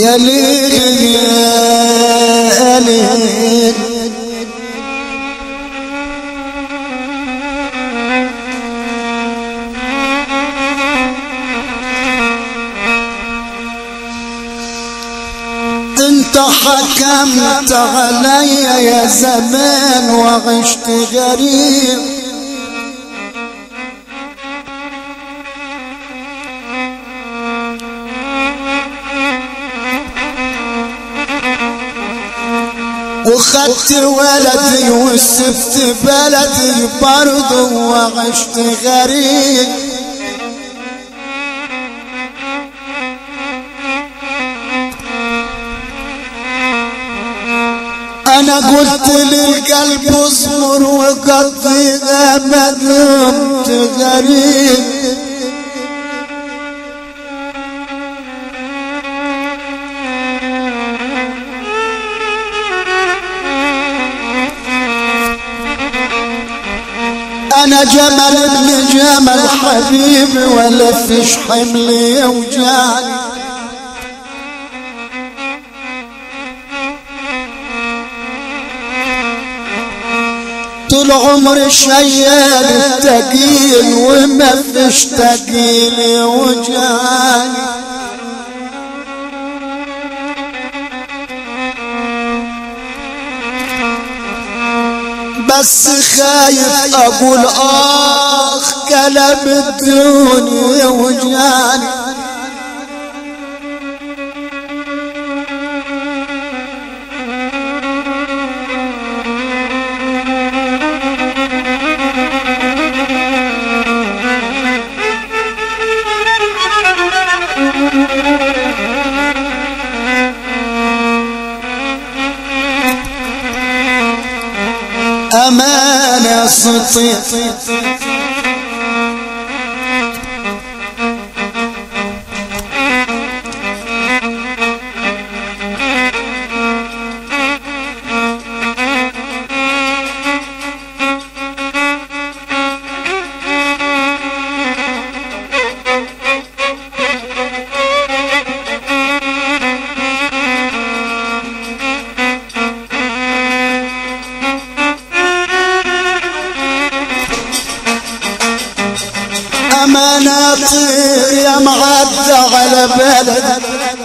يا ليل يا ليل انت حكمت علي يا زمان وعشت غريب وخدت ولدي وسبت بلدي برضه وعشت غريب انا قلت للقلب اصبر وقضي ما دمت غريب انا جمل ابن جمل حبيبي ولا فيش حملي يوجعني طول عمري شيال التقيل وما فيش تقيل يوجعني بس خايف اقول اخ كلام الدنيا يوجعني أمانة صدق أمانة طير يا معدى على بلد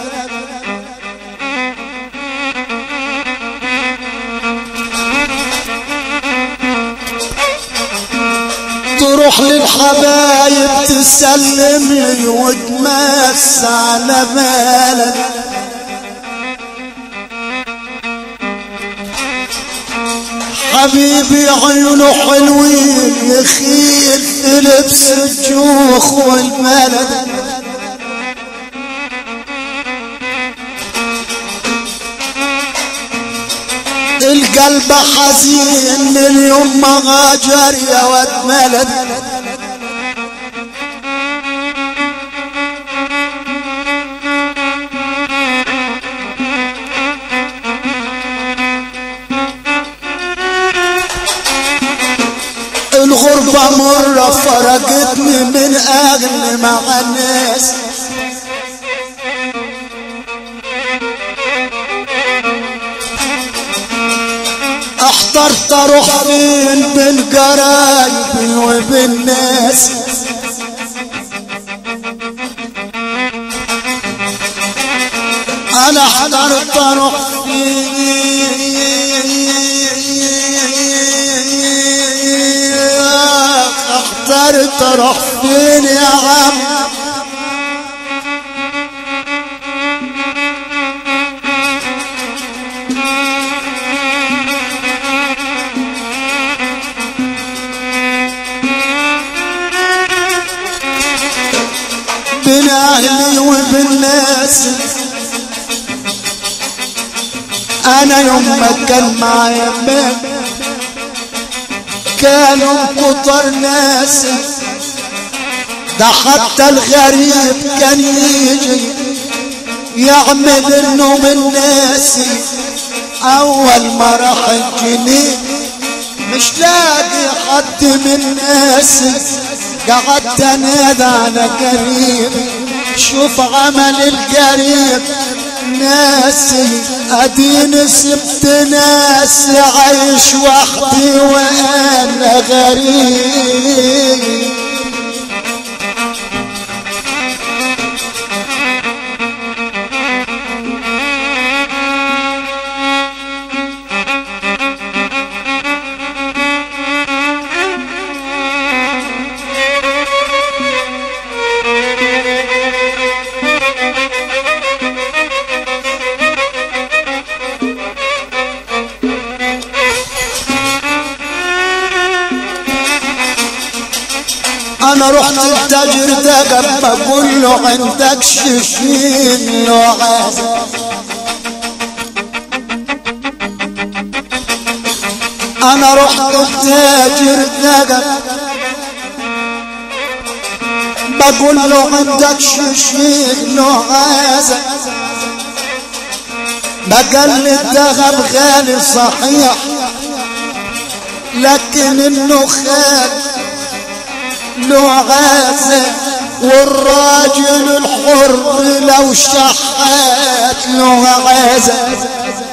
تروح للحبايب تسلم لي وتمس على بلد حبيبي عيونه حلوين يخيل في لبس الجوخ والملد القلب حزين من يوم ما غاجر يا ود ملد الغربة مرة فرقتني من أغلى مع الناس احترت اروح فين بين قرايبي وبين ناس انا احترت اروح فين اخترت اروح فين يا عم بين اهلي وبالناس انا يوم ما كان معايا باب كانوا كتر ناس ده حتى الغريب كان يجي يعمل انه من ناسي اول ما راح الجنين مش لاقي حد من ناسي قعدت انادى على قريب شوف عمل القريب ناسي اديني سبت ناسي عايش وحدي وانا غريب انا رحت التاجر ده بقول له عندك شفين له عازم انا رحت التاجر ده بقول له عندك شفين له عازم بقال لي الذهب غالي صحيح لكن انه خال له عازة والراجل الحر لو شحات له عازة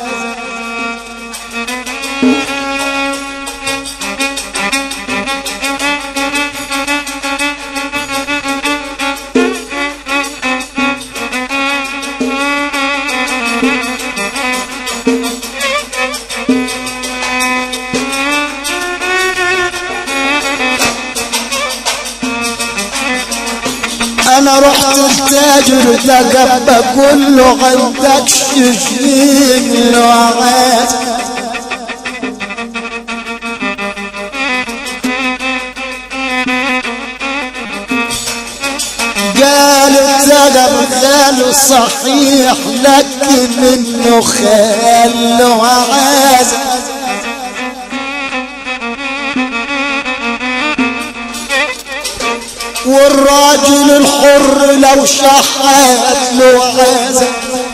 انا رحت التاجر تقبى كله عندك شفين له عازة قال الزقر قال صحيح لكن انه خاله عازة والراجل الحر لو شحات له عازة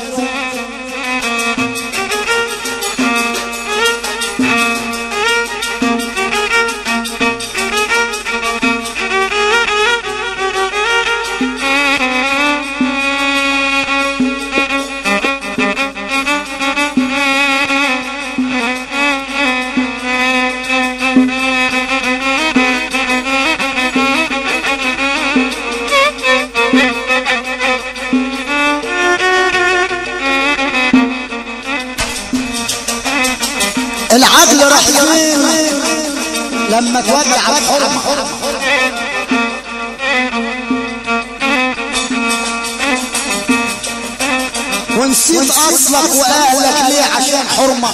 العقل راح فين لما توقع الحرمة ونسيت اصلك واهلك ليه عشان حرمة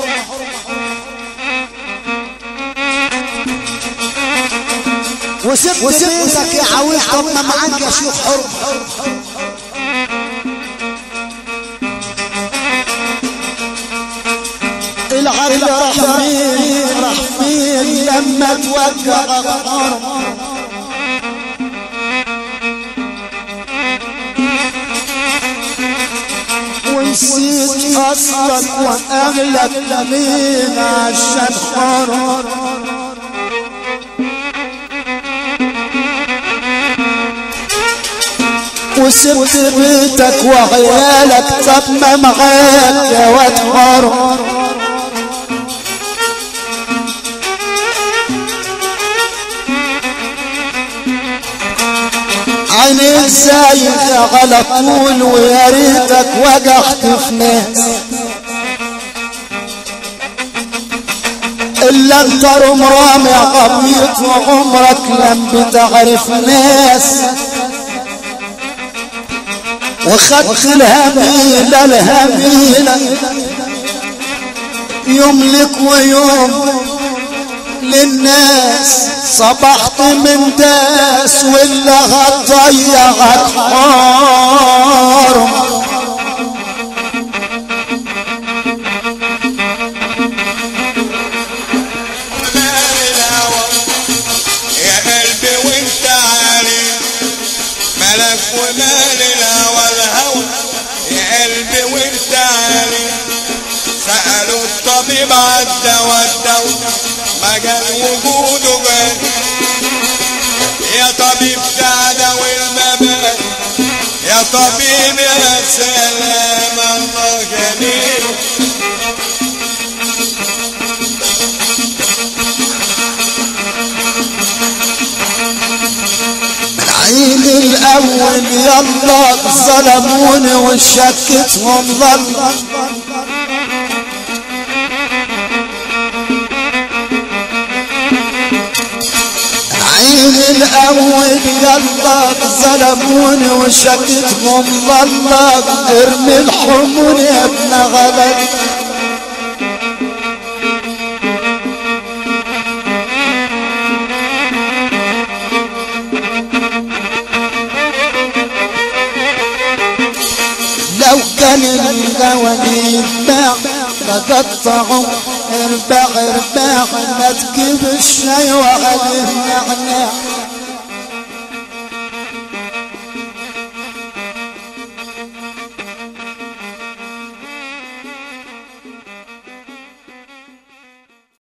وسبت بيتك يا عويل طب ما معاك يا شيخ حرمة العقل راح فين راح فين لما توقع الحرمة ونسيت اصلك واهلك ليه عشان حرم وسبت بيتك وعيالك طب ما معاك يا واد حرم عينيك زايدة على طول ويا ريتك وقعت في ناس الا انت رمرامي عبيط وعمرك لم بتعرف ناس وخدت الهميلة الهميلة يوم لك ويوم للناس صبحت من داس ولا هتضيعك حرم يا قلبي وانت عارف ملك ومال الهوى الهوى يا قلبي وانت عارف سألوا الطبيب عالدواء الدواء ما قال وجوده غير يا طبيب تعالى والمبات يا طبيب يا سلام عين الاول يلا ظلموني وشكتهم ظل عين الاول يلا ظلموني وشكتهم ظل ارمي الحمول يا ابن غلط لو كان الغواني باع بقطعهم ارباع ارباع ما تجيب الشاي وعليه نعناع